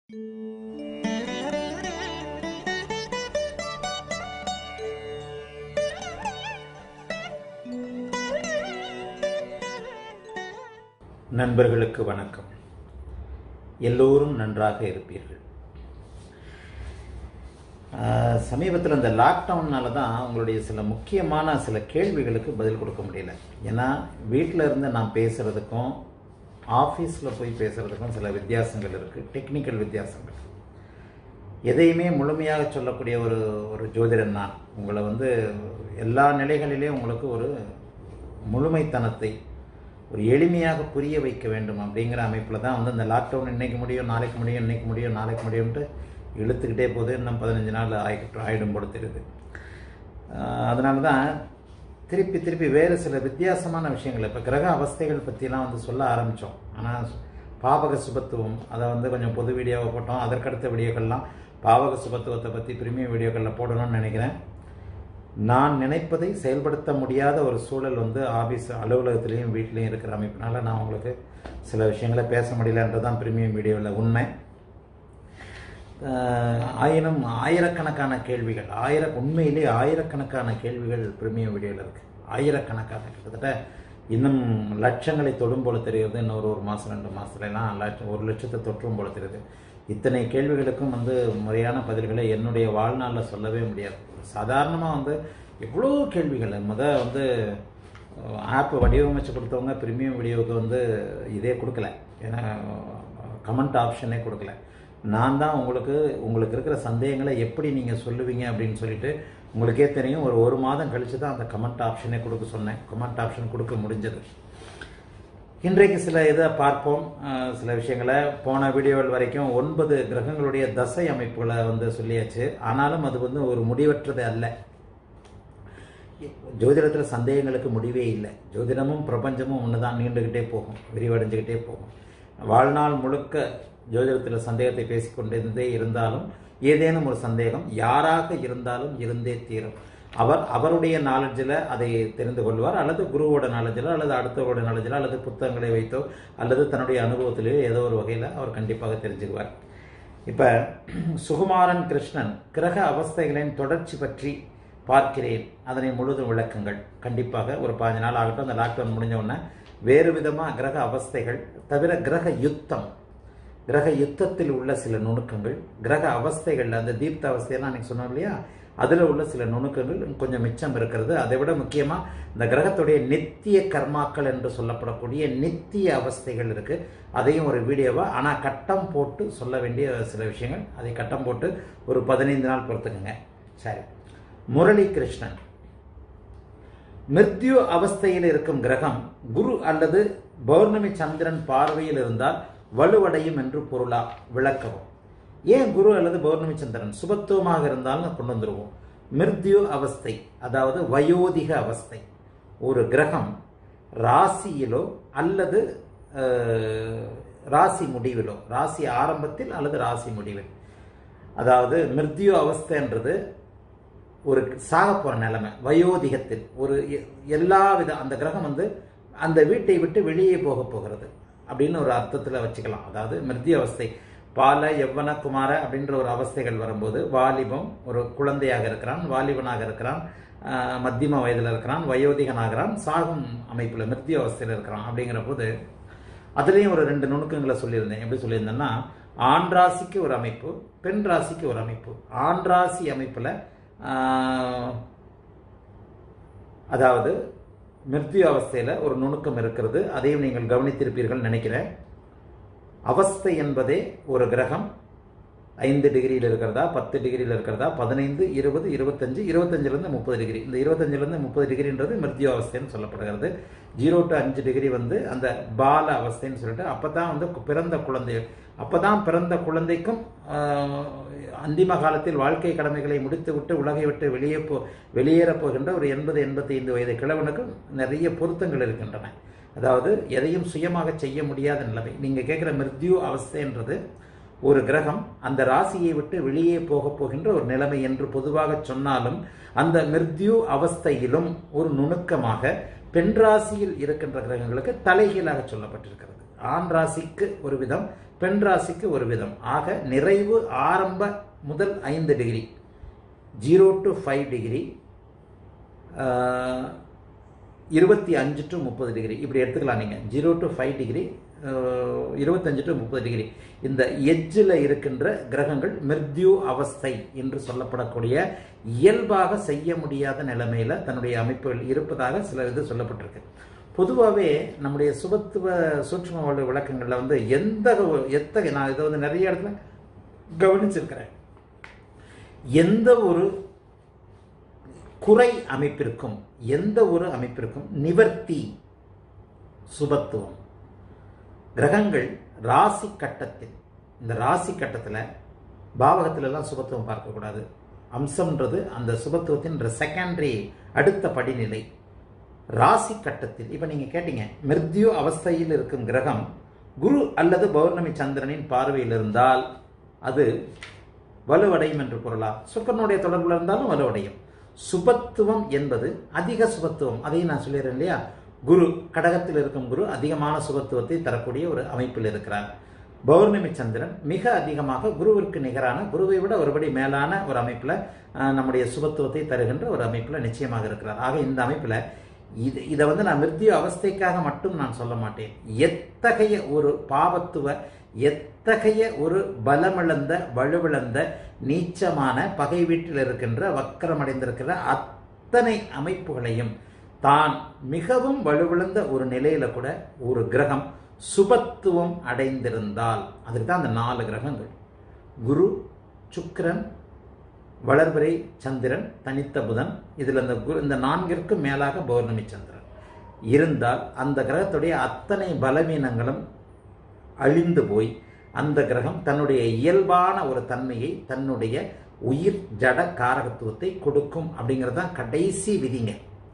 நண்பர்களுக்கு வணக்கம் எல்லோரும் நன்றாக இருப்பீர்கள் சமீபத்தில் இந்த லாக்டவுன்னால தான் உங்களுடைய சில முக்கியமான சில கேள்விகளுக்கு பதில் கொடுக்க முடியல ஏன்னா வீட்டில் இருந்து நான் பேசுகிறதுக்கும் ஆஃபீஸில் போய் பேசுகிறதுக்கும் சில வித்தியாசங்கள் இருக்குது டெக்னிக்கல் வித்தியாசங்கள் எதையுமே முழுமையாக சொல்லக்கூடிய ஒரு ஒரு ஜோதிடன் நான் உங்களை வந்து எல்லா நிலைகளிலேயும் உங்களுக்கு ஒரு முழுமைத்தனத்தை ஒரு எளிமையாக புரிய வைக்க வேண்டும் அப்படிங்கிற அமைப்பில் தான் வந்து இந்த லாக்டவுன் இன்னைக்கு முடியும் நாளைக்கு முடியும் இன்னைக்கு முடியும் நாளைக்கு முடியும்ட்டு இழுத்துக்கிட்டே போகுது இன்னும் பதினஞ்சு நாள் ஆகிட்டு ஆயிடும் போல தெரியுது அதனால தான் திருப்பி திருப்பி வேறு சில வித்தியாசமான விஷயங்கள் இப்போ கிரக அவஸ்தைகள் பற்றிலாம் வந்து சொல்ல ஆரம்பித்தோம் ஆனால் பாவக சுபத்துவம் அதை வந்து கொஞ்சம் பொது வீடியோவை போட்டோம் அதற்கடுத்த வீடியோக்கள்லாம் பாவக சுபத்துவத்தை பற்றி பிரிமியம் வீடியோக்களில் போடணும்னு நினைக்கிறேன் நான் நினைப்பதை செயல்படுத்த முடியாத ஒரு சூழல் வந்து ஆஃபீஸ் அலுவலகத்திலையும் வீட்லேயும் இருக்கிற அமைப்பினால நான் உங்களுக்கு சில விஷயங்களை பேச முடியலன்றது தான் பிரீமியம் வீடியோவில் உண்மை ஆயிரம் ஆயிரக்கணக்கான கேள்விகள் ஆயிர உண்மையிலே ஆயிரக்கணக்கான கேள்விகள் பிரீமியம் வீடியோவில் இருக்குது ஆயிரக்கணக்கான கிட்டத்தட்ட இன்னும் லட்சங்களை தொடும் போல தெரியுது இன்னும் ஒரு ஒரு மாதம் ரெண்டு மாதத்துலலாம் லட்சம் ஒரு லட்சத்தை தொற்றும் போல தெரியுது இத்தனை கேள்விகளுக்கும் வந்து முறையான பதில்களை என்னுடைய வாழ்நாளில் சொல்லவே முடியாது சாதாரணமாக வந்து எவ்வளோ கேள்விகள் முத வந்து ஆப் வடிவமைச்சு கொடுத்தவங்க ப்ரீமியம் வீடியோவுக்கு வந்து இதே கொடுக்கல ஏன்னா கமெண்ட் ஆப்ஷனே கொடுக்கல நான் தான் உங்களுக்கு உங்களுக்கு இருக்கிற சந்தேகங்களை எப்படி நீங்கள் சொல்லுவீங்க அப்படின்னு சொல்லிட்டு உங்களுக்கே தெரியும் ஒரு ஒரு மாதம் கழித்து தான் அந்த கமெண்ட் ஆப்ஷனே கொடுக்க சொன்னேன் கமெண்ட் ஆப்ஷன் கொடுக்க முடிஞ்சது இன்றைக்கு சில இதை பார்ப்போம் சில விஷயங்களை போன வீடியோவில் வரைக்கும் ஒன்பது கிரகங்களுடைய தசை அமைப்புகளை வந்து சொல்லியாச்சு ஆனாலும் அது வந்து ஒரு முடிவற்றது அல்ல ஜோதிடத்தில் சந்தேகங்களுக்கு முடிவே இல்லை ஜோதிடமும் பிரபஞ்சமும் ஒன்று தான் நீண்டுக்கிட்டே போகும் விரிவடைஞ்சுக்கிட்டே போகும் வாழ்நாள் முழுக்க ஜோதிடத்தில் சந்தேகத்தை பேசிக்கொண்டிருந்தே இருந்தாலும் ஏதேனும் ஒரு சந்தேகம் யாராக இருந்தாலும் இருந்தே தீரும் அவர் அவருடைய நாலேஜில் அதை தெரிந்து கொள்வார் அல்லது குருவோட நாலேஜில் அல்லது அடுத்தவரோட நாலேஜில் அல்லது புத்தகங்களை வைத்தோ அல்லது தன்னுடைய அனுபவத்திலேயோ ஏதோ ஒரு வகையில் அவர் கண்டிப்பாக தெரிஞ்சுக்குவார் இப்போ சுகுமாரன் கிருஷ்ணன் கிரக அவஸ்தைகளின் தொடர்ச்சி பற்றி பார்க்கிறேன் அதனை முழுதும் விளக்குங்கள் கண்டிப்பாக ஒரு பாஞ்சு நாள் ஆகட்டும் அந்த லாக்டவுன் முடிஞ்ச உடனே வேறு விதமாக கிரக அவஸ்தைகள் தவிர கிரக யுத்தம் கிரக யுத்தத்தில் உள்ள சில நுணுக்கங்கள் கிரக அவஸ்தைகள் அந்த தீப்த அவஸ்தையெல்லாம் அன்றைக்கி சொன்னோம் இல்லையா அதில் உள்ள சில நுணுக்கங்கள் கொஞ்சம் மிச்சம் இருக்கிறது அதை விட முக்கியமாக இந்த கிரகத்துடைய நித்திய கர்மாக்கள் என்று சொல்லப்படக்கூடிய நித்திய அவஸ்தைகள் இருக்குது அதையும் ஒரு வீடியோவாக ஆனால் கட்டம் போட்டு சொல்ல வேண்டிய சில விஷயங்கள் அதை கட்டம் போட்டு ஒரு பதினைந்து நாள் பொறுத்துக்குங்க சரி முரளி கிருஷ்ணன் மிருத்யு அவஸ்தையில் இருக்கும் கிரகம் குரு அல்லது பௌர்ணமி சந்திரன் பார்வையில் இருந்தால் வலுவடையும் என்று பொருளா விளக்கவும் ஏன் குரு அல்லது பௌர்ணமி சந்திரன் சுபத்துவமாக இருந்தாலும் கொண்டு வந்துருவோம் மிருத்யு அவஸ்தை அதாவது வயோதிக அவஸ்தை ஒரு கிரகம் ராசியிலோ அல்லது ராசி முடிவிலோ ராசி ஆரம்பத்தில் அல்லது ராசி முடிவில் அதாவது மிருத்யு அவஸ்தைன்றது ஒரு சாக போகிற நிலைமை வயோதிகத்தில் ஒரு எல்லா வித அந்த கிரகம் வந்து அந்த வீட்டை விட்டு வெளியே போக போகிறது அப்படின்னு ஒரு அர்த்தத்தில் வச்சுக்கலாம் அதாவது மிருதி அவஸ்தை பால எவ்வன குமார அப்படின்ற ஒரு அவஸ்தைகள் வரும்போது வாலிபம் ஒரு குழந்தையாக இருக்கிறான் வாலிபனாக இருக்கிறான் மத்தியம வயதில் இருக்கிறான் வயோதிகனாகிறான் சாகும் அமைப்பில் மிருதி அவஸ்தையில் இருக்கிறான் அப்படிங்கிற போது அதுலேயும் ஒரு ரெண்டு நுணுக்கங்களை சொல்லியிருந்தேன் எப்படி சொல்லியிருந்தேன்னா ஆண் ராசிக்கு ஒரு அமைப்பு பெண் ராசிக்கு ஒரு அமைப்பு ஆண் ராசி அமைப்பில் அதாவது மிருத்யு அவஸ்தையில் ஒரு நுணுக்கம் இருக்கிறது அதையும் நீங்கள் கவனித்திருப்பீர்கள் நினைக்கிறேன் அவஸ்தை என்பதே ஒரு கிரகம் ஐந்து டிகிரியில் இருக்கிறதா பத்து டிகிரியில் இருக்கிறதா பதினைந்து இருபது இருபத்தஞ்சு இருபத்தஞ்சிலிருந்து முப்பது டிகிரி இந்த இருபத்தஞ்சிலிருந்து முப்பது டிகிரின்றது மிருத்யு அவஸ்தைன்னு சொல்லப்படுகிறது ஜீரோ டு அஞ்சு டிகிரி வந்து அந்த பால அவஸ்தைன்னு சொல்லிட்டு அப்போ தான் வந்து பிறந்த குழந்தை அப்போ தான் பிறந்த குழந்தைக்கும் அந்திம காலத்தில் வாழ்க்கை கடமைகளை முடித்துவிட்டு உலகை விட்டு வெளியே போ வெளியேறப் போகின்ற ஒரு எண்பது எண்பத்தி ஐந்து வயது கிழவனுக்கும் நிறைய பொருத்தங்கள் இருக்கின்றன அதாவது எதையும் சுயமாக செய்ய முடியாத நிலைமை நீங்கள் கேட்குற மிருத்யு அவஸ்தைன்றது ஒரு கிரகம் அந்த ராசியை விட்டு வெளியே போக போகின்ற ஒரு நிலைமை என்று பொதுவாக சொன்னாலும் அந்த மிருத்யு அவஸ்தையிலும் ஒரு நுணுக்கமாக பெண் ராசியில் இருக்கின்ற கிரகங்களுக்கு தலைகீழாக சொல்லப்பட்டிருக்கிறது ஆண் ராசிக்கு ஒரு விதம் பெண் ராசிக்கு ஒரு விதம் ஆக நிறைவு ஆரம்ப முதல் ஐந்து degree zero to five degree இருபத்தி அஞ்சு டு முப்பது டிகிரி இப்படி எடுத்துக்கலாம் நீங்கள் ஜீரோ டு ஃபைவ் டிகிரி இருபத்தஞ்சு டு முப்பது டிகிரி இந்த எஜ்ஜில் இருக்கின்ற கிரகங்கள் மிருத்யு அவஸ்தை என்று சொல்லப்படக்கூடிய இயல்பாக செய்ய முடியாத நிலைமையில் தன்னுடைய அமைப்புகள் இருப்பதாக சில இது சொல்லப்பட்டிருக்கு பொதுவாகவே நம்முடைய சுபத்துவ சூட்சும வலு விளக்கங்களில் வந்து எந்த ஒரு- எத்தகைய நான் இதை வந்து நிறைய இடத்துல கவனிச்சிருக்கிறேன் எந்த ஒரு குறை அமைப்பிற்கும் எந்த ஒரு அமைப்பிற்கும் நிவர்த்தி சுபத்துவம் கிரகங்கள் ராசி கட்டத்தில் இந்த ராசி கட்டத்தில் பாவகத்துல எல்லாம் சுபத்துவம் பார்க்கக்கூடாது அம்சம்ன்றது அந்த சுபத்துவத்தின் செகண்டரி அடுத்த படிநிலை ராசி கட்டத்தில் இப்போ நீங்கள் கேட்டீங்க மிருத்யு அவஸ்தையில் இருக்கும் கிரகம் குரு அல்லது பௌர்ணமி சந்திரனின் பார்வையில் இருந்தால் அது வலுவடையும் என்று பொருளா சுக்கரனுடைய தொடர்பில் இருந்தாலும் வலுவடையும் சுபத்துவம் என்பது அதிக சுபத்துவம் அதையும் நான் சொல்லிடுறேன் இல்லையா குரு கடகத்தில் இருக்கும் குரு அதிகமான சுபத்துவத்தை தரக்கூடிய ஒரு அமைப்பில் இருக்கிறார் பௌர்ணமி சந்திரன் மிக அதிகமாக குருவிற்கு நிகரான குருவை விட ஒருபடி மேலான ஒரு அமைப்பில் அஹ், நம்முடைய சுபத்துவத்தை தருகின்ற ஒரு அமைப்பில் நிச்சயமாக இருக்கிறார் ஆக இந்த அமைப்பில் இது இதை வந்து நான் மிருத்யு அவஸ்தைக்காக மட்டும் நான் சொல்ல மாட்டேன் எத்தகைய ஒரு பாவத்துவ எத்தகைய ஒரு பலமிழந்த வலுவிழந்த நீச்சமான பகை வீட்டில் இருக்கின்ற வக்கரமடைந்திருக்கிற அத்தனை அமைப்புகளையும் தான் மிகவும் வலுவிழந்த ஒரு நிலையில கூட ஒரு கிரகம் சுபத்துவம் அடைந்திருந்தால் அதுக்கு தான் அந்த நாலு கிரகங்கள் குரு சுக்கிரன் வளர்பிறை சந்திரன் தனித்த புதன் இதில் இந்த குரு இந்த நான்கிற்கு மேலாக பௌர்ணமி சந்திரன் இருந்தால் அந்த கிரகத்துடைய அத்தனை பலவீனங்களும் அழிந்து போய் அந்த கிரகம் தன்னுடைய இயல்பான ஒரு தன்மையை தன்னுடைய உயிர் ஜட காரகத்துவத்தை கொடுக்கும் அப்படிங்கிறது தான் கடைசி விதிங்க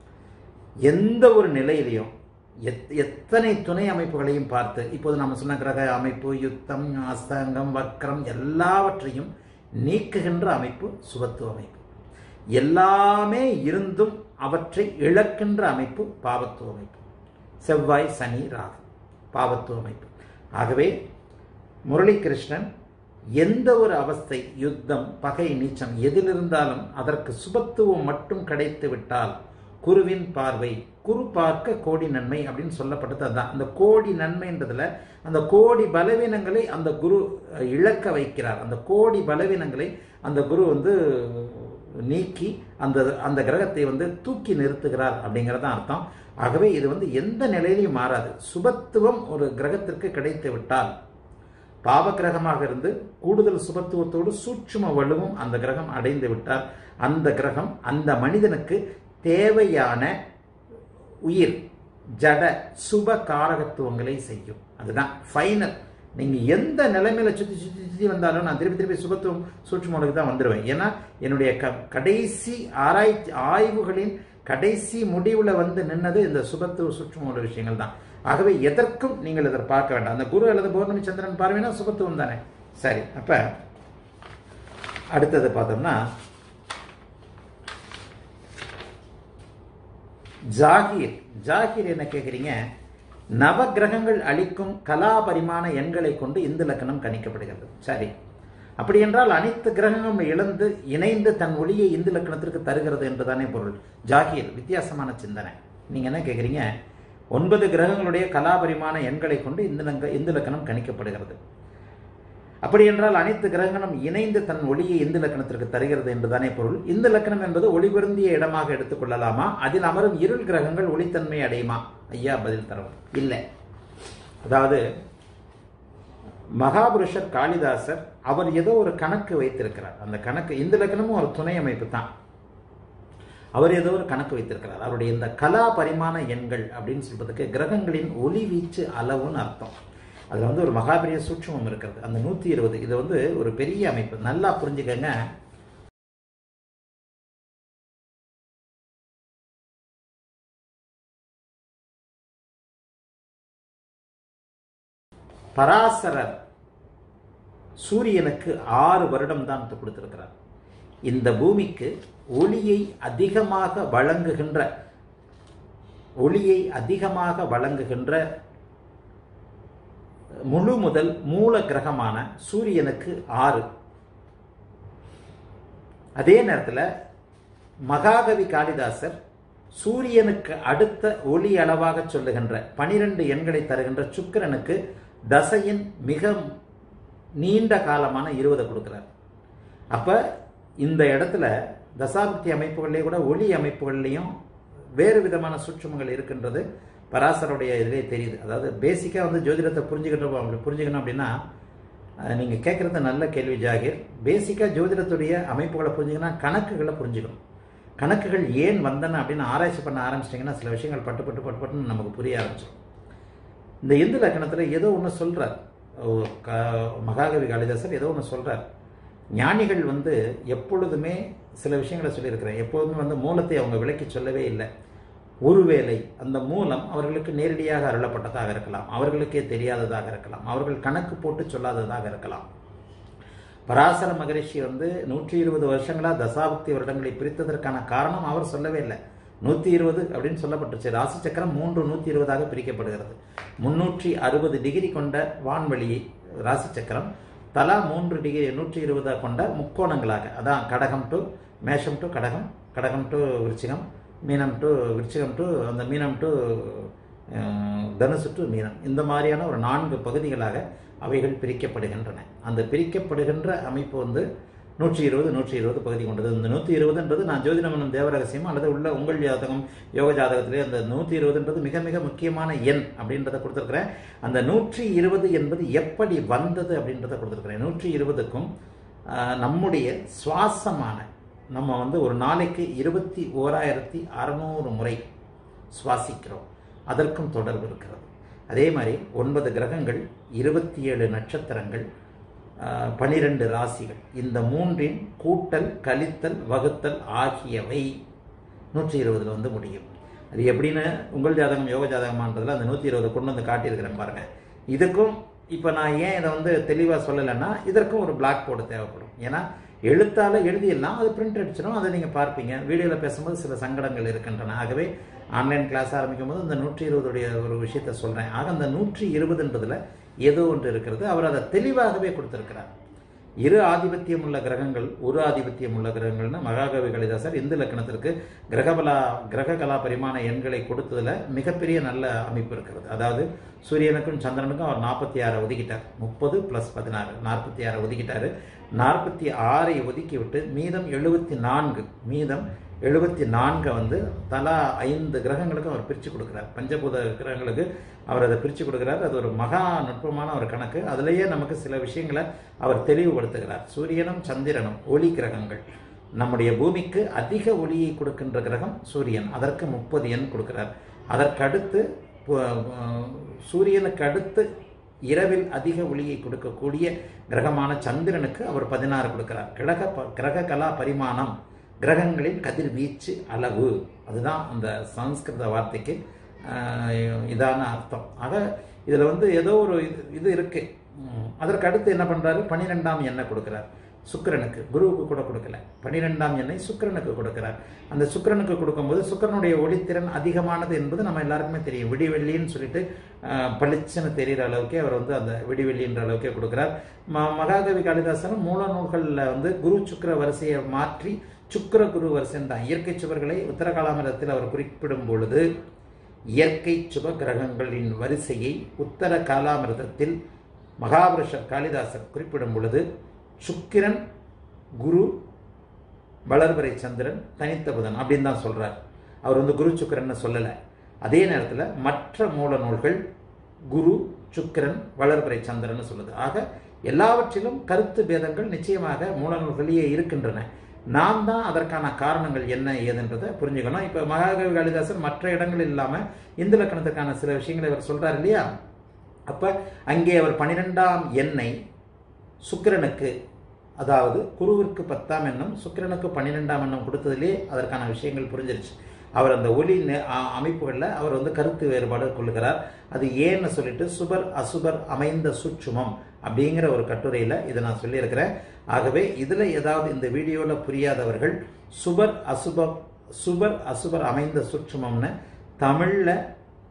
எந்த ஒரு நிலையிலையும் எத் எத்தனை துணை அமைப்புகளையும் பார்த்து இப்போது நம்ம சொன்ன கிரக அமைப்பு யுத்தம் அஸ்தங்கம் வக்ரம் எல்லாவற்றையும் நீக்குகின்ற அமைப்பு சுபத்துவ அமைப்பு எல்லாமே இருந்தும் அவற்றை இழக்கின்ற அமைப்பு பாவத்துவ அமைப்பு செவ்வாய் சனி ராகு பாவத்துவ அமைப்பு ஆகவே முரளிகிருஷ்ணன் எந்த ஒரு அவஸ்தை யுத்தம் பகை நீச்சம் எதில் இருந்தாலும் அதற்கு சுபத்துவம் மட்டும் கிடைத்து விட்டால் குருவின் பார்வை குரு பார்க்க கோடி நன்மை அப்படின்னு சொல்லப்பட்டது அதுதான் அந்த கோடி நன்மைன்றதுல அந்த கோடி பலவீனங்களை அந்த குரு அஹ், இழக்க வைக்கிறார் அந்த கோடி பலவீனங்களை அந்த குரு வந்து நீக்கி அந்த அந்த கிரகத்தை வந்து தூக்கி நிறுத்துகிறார் அப்படிங்கிறது தான் அர்த்தம் ஆகவே இது வந்து எந்த நிலையிலையும் மாறாது சுபத்துவம் ஒரு கிரகத்திற்கு கிடைத்து விட்டால் பாவ கிரகமாக இருந்து கூடுதல் சுபத்துவத்தோடு சூட்சும வலுவும் அந்த கிரகம் அடைந்து விட்டால் அந்த கிரகம் அந்த மனிதனுக்கு தேவையான உயிர் ஜட சுப காரகத்துவங்களை செய்யும் அதுதான் ஃபைனல் நீங்க எந்த நிலைமையில சுத்தி சுத்தி சுத்தி வந்தாலும் நான் திருப்பி திருப்பி சுபத்துவம் சூட்சுமலுக்கு தான் வந்துடுவேன் ஏன்னா என்னுடைய க- கடைசி ஆராய்ச்சி ஆய்வுகளின் கடைசி முடிவுல வந்து நின்னது இந்த சுபத்துவ சூட்சும உள்ள விஷயங்கள் தான் ஆகவே எதற்கும் நீங்கள் இதை பார்க்க வேண்டாம் அந்த குரு அல்லது பௌர்ணமி சந்திரன் பார்வைனா சுபத்துவம் தானே சரி அப்ப அடுத்தது பார்த்தோம்னா ஜாகீர் ஜாகீர் என்ன கேட்குறீங்க நவக்கிரகங்கள் அளிக்கும் கலாபரிமாண எண்களை கொண்டு இந்த லக்கணம் கணிக்கப்படுகிறது சரி அப்படி என்றால் அனைத்து கிரகங்களும் இழந்து இணைந்து தன் ஒளியை இந்து லக்கணத்திற்கு தருகிறது என்றுதானே பொருள் ஜாகீர் வித்தியாசமான சிந்தனை நீங்க என்ன கேட்குறீங்க ஒன்பது கிரகங்களுடைய கலாபரிமாண எண்களை கொண்டு இந்த லங்க இந்து லக்கணம் கணிக்கப்படுகிறது அப்படி என்றால் அனைத்து கிரகங்களும் இணைந்து தன் ஒளியை இந்து லக்கணத்திற்கு தருகிறது என்றுதானே பொருள் இந்த லக்கணம் என்பது ஒளி பொருந்திய இடமாக எடுத்துக்கொள்ளலாமா அதில் அமரும் இருள் கிரகங்கள் ஒளித்தன்மை அடையுமா ஐயா பதில் தரவும் இல்லை அதாவது மகாபுருஷர் காளிதாசர் அவர் ஏதோ ஒரு கணக்கு வைத்திருக்கிறார் அந்த கணக்கு இந்த லக்கணமும் ஒரு துணை அமைப்பு தான் அவர் ஏதோ ஒரு கணக்கு வைத்திருக்கிறார் அவருடைய இந்த கலா பரிமாண எண்கள் அப்படின்னு சொல்றதுக்கு கிரகங்களின் ஒளி வீச்சு அளவுன்னு அர்த்தம் அதுல வந்து ஒரு மகாபெரிய சூட்சமம் இருக்கிறது அந்த நூத்தி இருபது இது வந்து ஒரு பெரிய அமைப்பு நல்லா புரிஞ்சுக்கங்க பராசரர் சூரியனுக்கு ஆறு வருடம் தான் கொடுத்திருக்கிறார் இந்த பூமிக்கு ஒளியை அதிகமாக வழங்குகின்ற ஒளியை அதிகமாக வழங்குகின்ற முழு முதல் மூல கிரகமான சூரியனுக்கு ஆறு அதே நேரத்தில் மகாகவி காளிதாசர் சூரியனுக்கு அடுத்த ஒளி அளவாக சொல்லுகின்ற பனிரெண்டு எண்களை தருகின்ற சுக்கிரனுக்கு தசையின் மிக நீண்ட காலமான இருபதை கொடுக்கிறார் அப்ப இந்த இடத்துல தசாபக்தி அமைப்புகளிலே கூட ஒளி அமைப்புகள்லையும் வேறு விதமான சூட்சுமங்கள் இருக்கின்றது பராசருடைய இதிலே தெரியுது அதாவது பேசிக்காக வந்து ஜோதிடத்தை புரிஞ்சுக்கிட்டோம் அப்படி புரிஞ்சுக்கணும் அப்படின்னா அஹ், நீங்க கேட்கறது நல்ல கேள்வி ஜாகிர் பேசிக்காக ஜோதிடத்துடைய அமைப்புகளை புரிஞ்சுக்கணும் கணக்குகளை புரிஞ்சுக்கணும் கணக்குகள் ஏன் வந்தன அப்படின்னு ஆராய்ச்சி பண்ண ஆரம்பிச்சிட்டிங்கன்னா சில விஷயங்கள் பட்டு பட்டு பட்டு பட்டுன்னு நமக்கு புரிய ஆரம்பிச்சிடும் இந்த இந்து லக்கணத்தில் ஏதோ ஒன்று சொல்றார் ஓ, க- மகாகவி காளிதாசர் ஏதோ ஒன்று சொல்றார் ஞானிகள் வந்து எப்பொழுதுமே சில விஷயங்களை சொல்லியிருக்கிறேன் எப்பொழுதுமே வந்து மூலத்தை அவங்க விளக்கி சொல்லவே இல்லை ஒருவேளை அந்த மூலம் அவர்களுக்கு நேரடியாக அருளப்பட்டதாக இருக்கலாம் அவர்களுக்கே தெரியாததாக இருக்கலாம் அவர்கள் கணக்கு போட்டு சொல்லாததாக இருக்கலாம் பராசர மகரிஷி வந்து நூற்றி இருபது வருஷங்களா தசாபக்தி வருடங்களை பிரித்ததற்கான காரணம் அவர் சொல்லவே இல்லை நூற்றி இருபது அப்படின்னு சொல்லப்பட்டுச்சு ராசி சக்கரம் மூன்று நூற்றி இருபதாக பிரிக்கப்படுகிறது முன்னூற்றி அறுபது டிகிரி கொண்ட வான்வெளி ராசி சக்கரம் தலா மூன்று டிகிரி நூற்றி இருபதாக கொண்ட முக்கோணங்களாக அதான் கடகம் டு மேஷம் டு கடகம் கடகம் டு விருச்சிகம் மீனம் டு விருச்சிகம் டு அந்த மீனம் டு அஹ், தனுசு டு மீனம் இந்த மாதிரியான ஒரு நான்கு பகுதிகளாக அவைகள் பிரிக்கப்படுகின்றன அந்த பிரிக்கப்படுகின்ற அமைப்பு வந்து நூற்றி இருபது நூற்றி இருபது பகுதி கொண்டது இந்த நூற்றி இருபதுன்றது நான் ஜோதிடமனம் தேவரகசியம் அல்லது உள்ள உங்கள் ஜாதகம் யோக ஜாதகத்திலே அந்த நூற்றி இருபதுன்றது மிக மிக முக்கியமான எண் அப்படின்றத கொடுத்துருக்கிறேன் அந்த நூற்றி இருபது என்பது எப்படி வந்தது அப்படின்றத கொடுத்துருக்கிறேன் நூற்றி இருபதுக்கும் ஆஹ், நம்முடைய சுவாசமான நம்ம வந்து ஒரு நாளைக்கு இருபத்தி ஓராயிரத்தி அறநூறு முறை சுவாசிக்கிறோம் அதற்கும் தொடர்பு இருக்கிறது அதே மாதிரி ஒன்பது கிரகங்கள் இருபத்தி ஏழு நட்சத்திரங்கள் பனிரெண்டு ராசிகள் இந்த மூன்றின் கூட்டல் கழித்தல் வகுத்தல் ஆகியவை நூற்றி இருபதுல வந்து முடியும் அது எப்படின்னு உங்கள் ஜாதகம் யோக ஜாதகமான்றதுல அந்த நூற்றி இருபது கொண்டு வந்து காட்டியிருக்கிறேன் பாருங்க இதுக்கும் இப்போ நான் ஏன் இதை வந்து தெளிவாக சொல்லலைன்னா இதற்கும் ஒரு பிளாக் போர்டு தேவைப்படும் ஏன்னா எழுத்தால எழுதியெல்லாம் அது பிரிண்ட் அடிச்சிடும் அதை நீங்கள் பார்ப்பீங்க வீடியோவில் பேசும்போது சில சங்கடங்கள் இருக்கின்றன ஆகவே ஆன்லைன் கிளாஸ் ஆரம்பிக்கும் போது இந்த நூற்றி இருபதுடைய ஒரு விஷயத்த சொல்கிறேன் ஆக அந்த நூற்றி இருபதுன்றதுல ஏதோ ஒன்று இருக்கிறது அவர் அதை தெளிவாகவே கொடுத்திருக்கிறார் இரு ஆதிபத்தியம் உள்ள கிரகங்கள் ஒரு ஆதிபத்தியம் உள்ள கிரகங்கள்னு மகாகவி காளிதாசர் இந்து லக்கணத்திற்கு கிரகபலா கிரக கலா பரிமாண எண்களை கொடுத்ததுல மிகப்பெரிய நல்ல அமைப்பு இருக்கிறது அதாவது சூரியனுக்கும் சந்திரனுக்கும் அவர் நாற்பத்தி ஆறை ஒதுக்கிட்டார் முப்பது பிளஸ் பதினாறு நாற்பத்தி ஆறை ஒதுக்கிட்டாரு நாற்பத்தி ஆறை ஒதுக்கி விட்டு மீதம் எழுபத்தி நான்கு மீதம் எழுபத்தி நான்கை வந்து தலா ஐந்து கிரகங்களுக்கு அவர் பிரித்து கொடுக்குறார் பஞ்சபூத கிரகங்களுக்கு அவர் அதை பிரித்து கொடுக்குறார் அது ஒரு மகா நுட்பமான ஒரு கணக்கு அதுலேயே நமக்கு சில விஷயங்களை அவர் தெளிவுபடுத்துகிறார் சூரியனும் சந்திரனும் ஒளி கிரகங்கள் நம்முடைய பூமிக்கு அதிக ஒளியை கொடுக்கின்ற கிரகம் சூரியன் அதற்கு முப்பது எண் கொடுக்கிறார் அதற்கடுத்து பு- அஹ் சூரியனுக்கு அடுத்து இரவில் அதிக ஒளியை கொடுக்கக்கூடிய கிரகமான சந்திரனுக்கு அவர் பதினாறு கொடுக்கிறார் கிரக ப- கிரக கலா பரிமாணம் கிரகங்களின் கதிர்வீச்சு அளவு அதுதான் அந்த சமஸ்கிருத வார்த்தைக்கு ஆஹ், இதான அர்த்தம் ஆக இதில் வந்து ஏதோ ஒரு இது இது இருக்கு உம், அதற்கு அடுத்து என்ன பண்றாரு பனிரெண்டாம் எண்ணெய் கொடுக்கிறார் சுக்கிரனுக்கு குருவுக்கு கூட கொடுக்கல பனிரெண்டாம் எண்ணெய் சுக்கிரனுக்கு கொடுக்கிறார் அந்த சுக்கிரனுக்கு கொடுக்கும்போது சுக்கிரனுடைய ஒளித்திறன் அதிகமானது என்பது நம்ம எல்லாருக்குமே தெரியும் விடிவெள்ளின்னு சொல்லிட்டு ஆஹ், பளிச்சுன்னு தெரிகிற அளவுக்கே அவர் வந்து அந்த விடிவெள்ளின்ற அளவுக்கே கொடுக்கிறார் ம மகாகவி காளிதாசனும் மூல நூல்களில் வந்து குரு சுக்கிர வரிசையை மாற்றி சுக்கிர குரு வரிசைன்னு தான் இயற்கை சுவர்களை உத்தர காலாமிரத்தில் அவர் குறிப்பிடும் பொழுது இயற்கை சுப கிரகங்களின் வரிசையை உத்தர காலாமிரதத்தில் மகாபுருஷர் காளிதாசர் குறிப்பிடும் பொழுது சுக்கிரன் குரு வளர்வரை சந்திரன் தனித்த புதன் அப்படின்னு தான் சொல்றார் அவர் வந்து குரு சுக்கிரன்னு சொல்லலை அதே நேரத்தில் மற்ற மூல நூல்கள் குரு சுக்கிரன் வளர்வரை சந்திரன் சொல்லுது ஆக எல்லாவற்றிலும் கருத்து பேதங்கள் நிச்சயமாக மூல நூல்களிலேயே இருக்கின்றன நாம் தான் அதற்கான காரணங்கள் என்ன ஏதுன்றதை புரிஞ்சுக்கணும் இப்போ மகாகவி காளிதாசன் மற்ற இடங்கள் இல்லாமல் இந்து லக்கணத்துக்கான சில விஷயங்களை அவர் சொல்றார் இல்லையா அப்ப அங்கே அவர் பனிரெண்டாம் எண்ணெய் சுக்கிரனுக்கு அதாவது குருவிற்கு பத்தாம் எண்ணம் சுக்கிரனுக்கு பன்னிரெண்டாம் எண்ணம் கொடுத்ததிலே அதற்கான விஷயங்கள் புரிஞ்சிருச்சு அவர் அந்த ஒளி நெ- அ- அமைப்புகளில் அவர் வந்து கருத்து வேறுபாடு கொள்கிறார் அது ஏன்னு சொல்லிட்டு சுபர் அசுபர் அமைந்த சூட்சுமம் அப்படிங்கிற ஒரு கட்டுரையில் இதை நான் சொல்லியிருக்கிறேன் ஆகவே இதில் ஏதாவது இந்த வீடியோவில் புரியாதவர்கள் சுபர் அசுப சுபர் அசுபர் அமைந்த சூட்சுமம்னு தமிழில்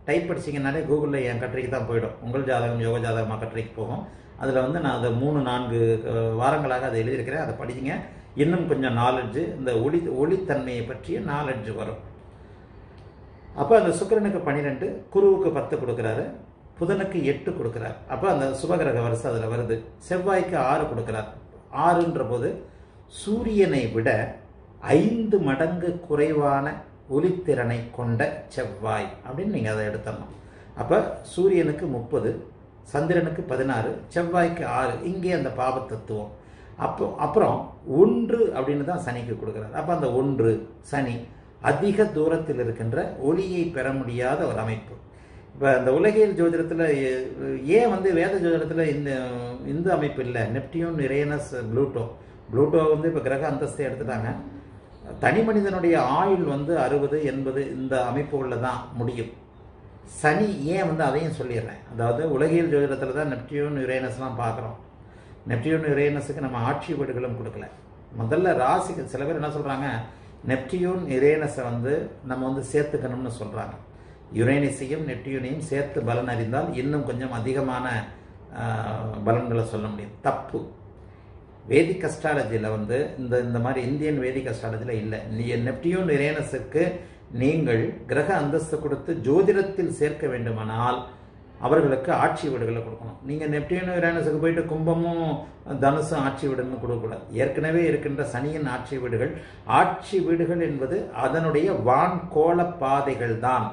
டைப் படிச்சிங்கனாலே கூகுளில் என் கட்டுரைக்கு தான் போயிடும் உங்கள் ஜாதகம் யோக ஜாதகமாக கட்டுரைக்கு போகும் அதில் வந்து நான் அதை மூணு நான்கு அஹ், வாரங்களாக அதை எழுதியிருக்கிறேன் அதை படிங்க இன்னும் கொஞ்சம் நாலெட்ஜு இந்த ஒளி ஒளித்தன்மையை பற்றிய நாலெட்ஜு வரும் அப்போ அந்த சுக்கிரனுக்கு பன்னிரெண்டு குருவுக்கு பத்து கொடுக்குறாரு புதனுக்கு எட்டு கொடுக்குறார் அப்போ அந்த சுபகிரக வரிசை அதில் வருது செவ்வாய்க்கு ஆறு கொடுக்குறார் ஆறுன்ற போது சூரியனை விட ஐந்து மடங்கு குறைவான ஒளித்திறனை கொண்ட செவ்வாய் அப்படின்னு நீங்கள் அதை எடுத்துடணும் அப்போ சூரியனுக்கு முப்பது சந்திரனுக்கு பதினாறு செவ்வாய்க்கு ஆறு இங்கே அந்த பாவ தத்துவம் அப்போ அப்புறம் ஒன்று அப்படின்னு தான் சனிக்கு கொடுக்குறாரு அப்போ அந்த ஒன்று சனி அதிக தூரத்தில் இருக்கின்ற ஒளியை பெற முடியாத ஒரு அமைப்பு இப்போ இந்த உலகியல் ஜோதிடத்தில் ஏன் வந்து வேத ஜோதிடத்தில் இந்த இந்த அமைப்பு இல்லை நெப்டியூன் இரேனஸ் ப்ளூட்டோ ப்ளூட்டோ வந்து இப்போ கிரக அந்தஸ்தை எடுத்துட்டாங்க தனி மனிதனுடைய ஆயுள் வந்து அறுபது எண்பது இந்த அமைப்புகளில் தான் முடியும் சனி ஏன் வந்து அதையும் சொல்லிடுறேன் அதாவது உலகியல் ஜோதிடத்தில் தான் நெப்டியூன் யுரேனஸ்லாம் பார்க்குறோம் நெப்டியூன் யுரேனஸுக்கு நம்ம ஆட்சி வீடுகளும் கொடுக்கல முதல்ல ராசிக்கு சில பேர் என்ன சொல்கிறாங்க நெப்டியூன் யுரேனஸை வந்து நம்ம வந்து சேர்த்துக்கணும்னு சொல்கிறாங்க யுரேனிஸையும் நெப்டியூனையும் சேர்த்து பலன் அறிந்தால் இன்னும் கொஞ்சம் அதிகமான ஆஹ், பலன்களை சொல்ல முடியும் தப்பு வேதிக் அஸ்ட்ராலஜியில் வந்து இந்த இந்த மாதிரி இந்தியன் வேதிக் அஸ்ட்ராலஜியில் இல்லை நீ நெப்டியூன் யுரேனஸுக்கு நீங்கள் கிரக அந்தஸ்து கொடுத்து ஜோதிடத்தில் சேர்க்க வேண்டுமானால் அவர்களுக்கு ஆட்சி வீடுகளை கொடுக்கணும் நீங்கள் நெப்டியூன் யுரேனஸுக்கு போயிட்டு கும்பமும் தனுசும் ஆட்சி வீடுன்னு கொடுக்கக்கூடாது ஏற்கனவே இருக்கின்ற சனியின் ஆட்சி வீடுகள் ஆட்சி வீடுகள் என்பது அதனுடைய வான்கோள பாதைகள் தான்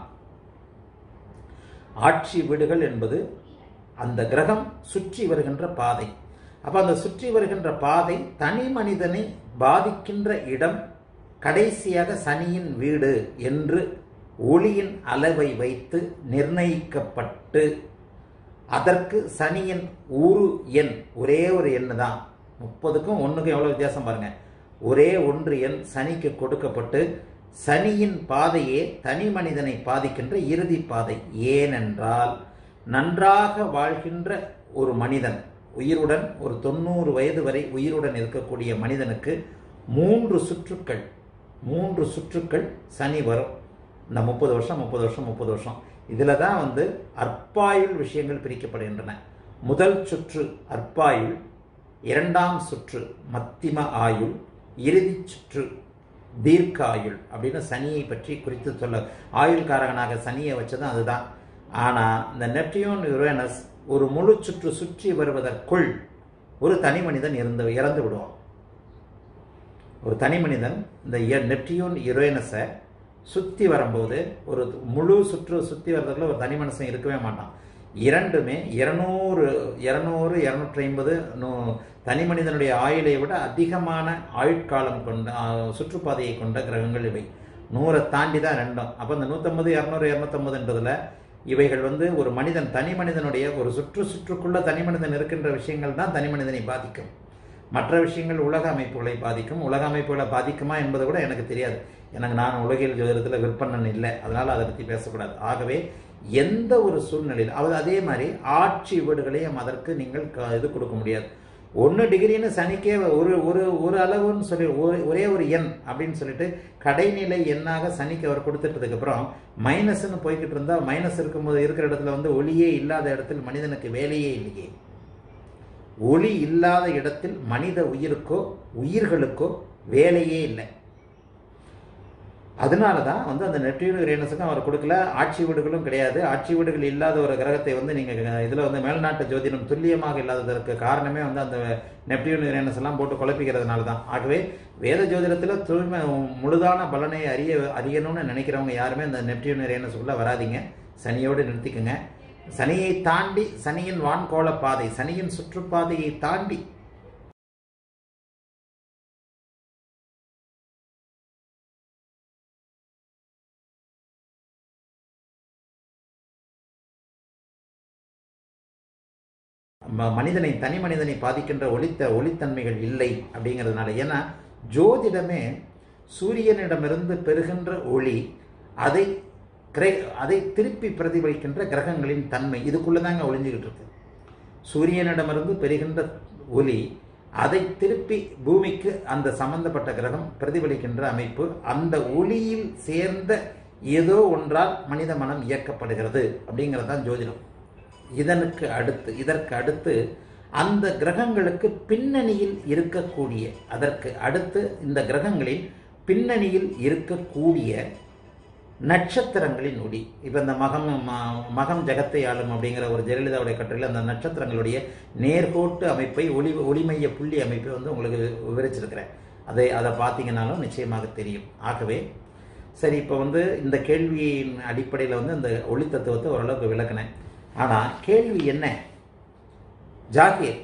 ஆட்சி வீடுகள் என்பது அந்த கிரகம் சுற்றி வருகின்ற பாதை அப்ப அந்த சுற்றி வருகின்ற பாதை தனி மனிதனை பாதிக்கின்ற இடம் கடைசியாக சனியின் வீடு என்று ஒளியின் அளவை வைத்து நிர்ணயிக்கப்பட்டு அதற்கு சனியின் ஒரு எண் ஒரே ஒரு எண் தான் முப்பதுக்கும் ஒன்றுக்கும் எவ்வளோ வித்தியாசம் பாருங்க ஒரே ஒன்று எண் சனிக்கு கொடுக்கப்பட்டு சனியின் பாதையே தனி மனிதனை பாதிக்கின்ற இறுதி பாதை ஏனென்றால் நன்றாக வாழ்கின்ற ஒரு மனிதன் உயிருடன் ஒரு தொண்ணூறு வயது வரை உயிருடன் இருக்கக்கூடிய மனிதனுக்கு மூன்று சுற்றுக்கள் மூன்று சுற்றுக்கள் சனி வரும் இந்த முப்பது வருஷம் முப்பது வருஷம் முப்பது வருஷம் இதில் தான் வந்து அற்பாயுள் விஷயங்கள் பிரிக்கப்படுகின்றன முதல் சுற்று அற்பாயுள் இரண்டாம் சுற்று மத்திம ஆயுள் இறுதி சுற்று தீர்க்க ஆயுள் அப்படின்னு சனியை பற்றி குறித்து சொல்ல ஆயுள் காரகனாக சனியை வச்சது அதுதான் ஆனால் இந்த நெப்டியூன் யுரேனஸ் ஒரு முழு சுற்று சுற்றி வருவதற்குள் ஒரு தனி மனிதன் இறந்து இறந்து விடுவான் ஒரு தனி மனிதன் இந்த எ- நெப்டியூன் யுரேனஸை சுற்றி வரும்போது ஒரு முழு சுற்று சுற்றி வர்றதுக்குள்ள ஒரு தனி மனுஷன் இருக்கவே மாட்டான் இரண்டுமே இருநூறு இருநூறு இருநூற்றி ஐம்பது தனி மனிதனுடைய ஆயுளை விட அதிகமான ஆயுட்காலம் கொண்ட ஆ, சுற்றுப்பாதையை கொண்ட கிரகங்கள் இவை நூறை தாண்டி தான் ரெண்டும் அப்போ இந்த நூற்றம்பது இரநூறு இரநூத்தம்பதுன்றதுல இவைகள் வந்து ஒரு மனிதன் தனி மனிதனுடைய ஒரு சுற்று சுற்றுக்குள்ள தனி மனிதன் இருக்கின்ற விஷயங்கள் தான் தனி மனிதனை பாதிக்கும் மற்ற விஷயங்கள் உலக அமைப்புகளை பாதிக்கும் உலக அமைப்புகளை பாதிக்குமா என்பது கூட எனக்கு தெரியாது எனக்கு நான் உலகியல் ஜோதிடத்தில் விற்பனன் இல்லை அதனால் அதை பற்றி பேசக்கூடாது ஆகவே எந்த ஒரு சூழ்நிலையில் அது அதே மாதிரி ஆட்சி வீடுகளையும் அதற்கு நீங்கள் க- இது கொடுக்க முடியாது ஒன்று டிகிரின்னு சனிக்கே ஒரு ஒரு ஒரு அளவுன்னு சொல்லி ஒரு ஒரே ஒரு எண் அப்படின்னு சொல்லிட்டு கடைநிலை எண்ணாக சனிக்கு அவர் கொடுத்துட்டதுக்கு அப்புறம் மைனஸ்ன்னு போய்கிட்டு இருந்தா மைனஸ் இருக்கும்போது இருக்கிற இடத்துல வந்து ஒளியே இல்லாத இடத்தில் மனிதனுக்கு வேலையே இல்லையே ஒளி இல்லாத இடத்தில் மனித உயிருக்கோ உயிர்களுக்கோ வேலையே இல்லை அதனால தான் வந்து அந்த நெப்டியூன் யுரேனஸுக்கும் அவர் கொடுக்கல ஆட்சி வீடுகளும் கிடையாது ஆட்சி வீடுகள் இல்லாத ஒரு கிரகத்தை வந்து நீங்கள் இதில் வந்து மேல்நாட்டு ஜோதிடம் துல்லியமாக இல்லாததற்கு காரணமே வந்து அந்த நெப்டியூன் யுரேனஸ் எல்லாம் போட்டு குழப்பிக்கிறதுனால தான் ஆகவே வேத ஜோதிடத்தில் தூய்மை முழுதான பலனை அறிய அறியணும்னு நினைக்கிறவங்க யாருமே அந்த நெப்டியூன் யுரேனஸுக்குள்ளே வராதீங்க சனியோடு நிறுத்திக்கங்க சனியை தாண்டி சனியின் வான்கோள பாதை சனியின் சுற்றுப்பாதையை தாண்டி ம- மனிதனை தனி மனிதனை பாதிக்கின்ற ஒளித்த ஒளித்தன்மைகள் இல்லை அப்படிங்கிறதுனால ஏன்னா ஜோதிடமே சூரியனிடமிருந்து பெறுகின்ற ஒளி அதை கிரை அதை திருப்பி பிரதிபலிக்கின்ற கிரகங்களின் தன்மை இதுக்குள்ளதாங்க ஒளிஞ்சுக்கிட்டு இருக்கு சூரியனிடமிருந்து பெறுகின்ற ஒளி அதை திருப்பி பூமிக்கு அந்த சம்பந்தப்பட்ட கிரகம் பிரதிபலிக்கின்ற அமைப்பு அந்த ஒளியில் சேர்ந்த ஏதோ ஒன்றால் மனித மனம் இயக்கப்படுகிறது அப்படிங்கிறது தான் ஜோதிடம் இதனுக்கு அடுத்து இதற்கு அடுத்து அந்த கிரகங்களுக்கு பின்னணியில் இருக்கக்கூடிய அதற்கு அடுத்து இந்த கிரகங்களின் பின்னணியில் இருக்கக்கூடிய நட்சத்திரங்களின் ஒளி இப்போ இந்த மகம் ம- மகம் ஜெகத்தை ஆளும் அப்படிங்கிற ஒரு ஜெயலலிதாவுடைய கட்டுரையில் அந்த நட்சத்திரங்களுடைய நேர்கோட்டு அமைப்பை ஒளி ஒளிமைய புள்ளி அமைப்பை வந்து உங்களுக்கு விவரிச்சிருக்கிறேன் அதை அதை பார்த்தீங்கன்னாலும் நிச்சயமாக தெரியும் ஆகவே சரி இப்போ வந்து இந்த கேள்வியின் அடிப்படையில் வந்து இந்த ஒளி தத்துவத்தை ஓரளவுக்கு விளக்குனேன் ஆனால் கேள்வி என்ன ஜாகிர்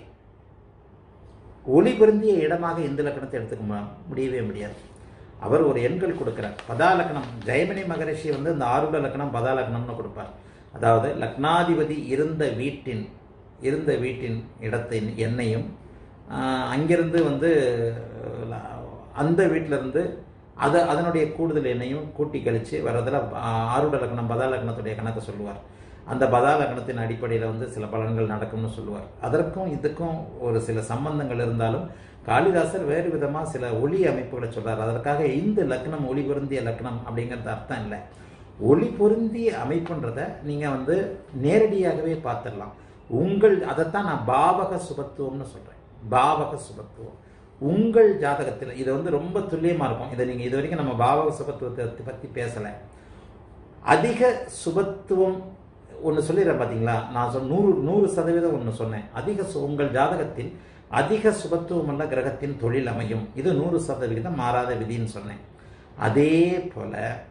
ஒளி பொருந்திய இடமாக இந்த லக்கணத்தை எடுத்துக்க மு- முடியவே முடியாது அவர் ஒரு எண்கள் கொடுக்கிறார் பதாலக்கணம் ஜெயமணி மகரிஷி வந்து இந்த ஆருட லக்கணம் பதாலக்கணம்னு கொடுப்பார் அதாவது லக்னாதிபதி இருந்த வீட்டின் இருந்த வீட்டின் இடத்தின் எண்ணையும் ஆஹ், அங்கிருந்து வந்து அஹ், அந்த வீட்டிலிருந்து அது அதனுடைய கூடுதல் எண்ணையும் கூட்டி கழித்து வரதில் ஆருட லக்கணம் பதாலக்கணத்துடைய கணக்கு சொல்லுவார் அந்த பதாலக்கணத்தின் அடிப்படையில் வந்து சில பலன்கள் நடக்கும்னு சொல்லுவார் அதற்கும் இதுக்கும் ஒரு சில சம்பந்தங்கள் இருந்தாலும் காளிதாசர் வேறு விதமாக சில ஒளி அமைப்புகளை சொல்றார் அதற்காக இந்த லக்னம் ஒளி பொருந்திய லக்னம் அப்படிங்கிறது அர்த்தம் இல்லை ஒளி பொருந்திய அமைப்புன்றத நீங்கள் வந்து நேரடியாகவே பார்த்துடலாம் உங்கள் அதைத்தான் நான் பாவக சுபத்துவம்னு சொல்கிறேன் பாவக சுபத்துவம் உங்கள் ஜாதகத்தில் இது வந்து ரொம்ப துல்லியமாக இருக்கும் இதை நீங்கள் இது வரைக்கும் நம்ம பாவக சுபத்துவத்தை பற்றி பேசலை அதிக சுபத்துவம் ஒன்று சொல்லிடுறேன் பார்த்தீங்களா நான் சொன்ன நூறு நூறு சதவீதம் ஒன்று சொன்னேன் அதிக சு- உங்கள் ஜாதகத்தில் அதிக சுபத்துவம் உள்ள கிரகத்தின் தொழில் அமையும் இது நூறு சதவிகிதம் மாறாத விதின்னு சொன்னேன் அதே போல